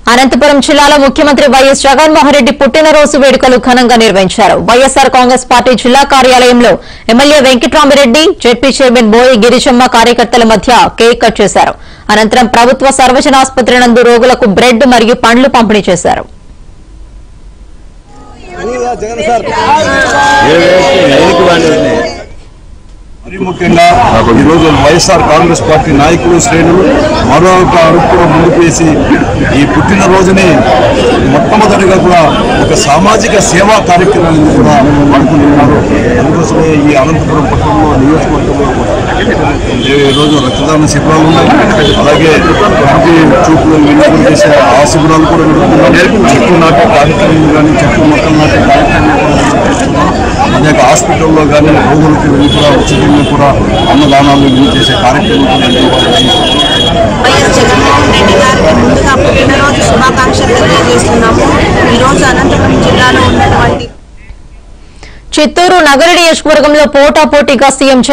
అనంతపురం జిల్లాలో ముఖ్యమంత్రి వైఎస్ జగన్మోహన్ రెడ్డి పుట్టినరోజు వేడుకలు ఘనంగా నిర్వహించారు వైఎస్సార్ కాంగ్రెస్ పార్టీ జిల్లా కార్యాలయంలో ఎమ్మెల్యే వెంకట్రామిరెడ్డి జెడ్పీ చైర్మన్ బోయి గిరిజమ్మ కార్యకర్తల మధ్య కేక్ కట్ చేశారు అనంతరం ప్రభుత్వ సర్వజనాసుపత్రి నందు రోగులకు బ్రెడ్ మరియు పండ్లు పంపిణీ చేశారు మరీ ముఖ్యంగా ఈరోజు వైఎస్ఆర్ కాంగ్రెస్ పార్టీ నాయకులు శ్రేణులు మరొక అడుగు కూడా ముందుకు వేసి ఈ పుట్టినరోజుని మొట్టమొదటిగా కూడా ఒక సామాజిక సేవా కార్యక్రమాన్ని కూడా అనుకుంటున్నారు అందుకోసమే ఈ అనంతపురం పట్టణంలో నియోజకవర్గంలో ఈ రోజు రక్తదాన శిబిరాలు ఉన్నాయి అలాగే కంటి చూపులు వినియోగం చేసే ఆ శిబిరాలు కూడా జరుగుతున్నాయి చెట్టు నాటే కార్యక్రమం కానీ చెట్టు మొక్కలు నాటే కార్యక్రమం కూడా నిర్వహిస్తున్నాం. అనేక హాస్పిటల్లో కానీ రోగులకు వెళ్ళి కూడా ఉచితంగా కూడా అన్నదానాలు ఇవి చేసే కార్యక్రమం కూడా నిర్వహిస్తున్నాం. వైఎస్ జగన్మోహన్ రెడ్డి గారికి ముందుగా పుట్టినరోజు శుభాకాంక్షలు తెలియజేస్తున్నాము ఈరోజు అనంతపురం జిల్లాలో ఉన్నటువంటి చిత్తూరు నగర నియోజకవర్గంలో పోటాపోటీగా సీఎం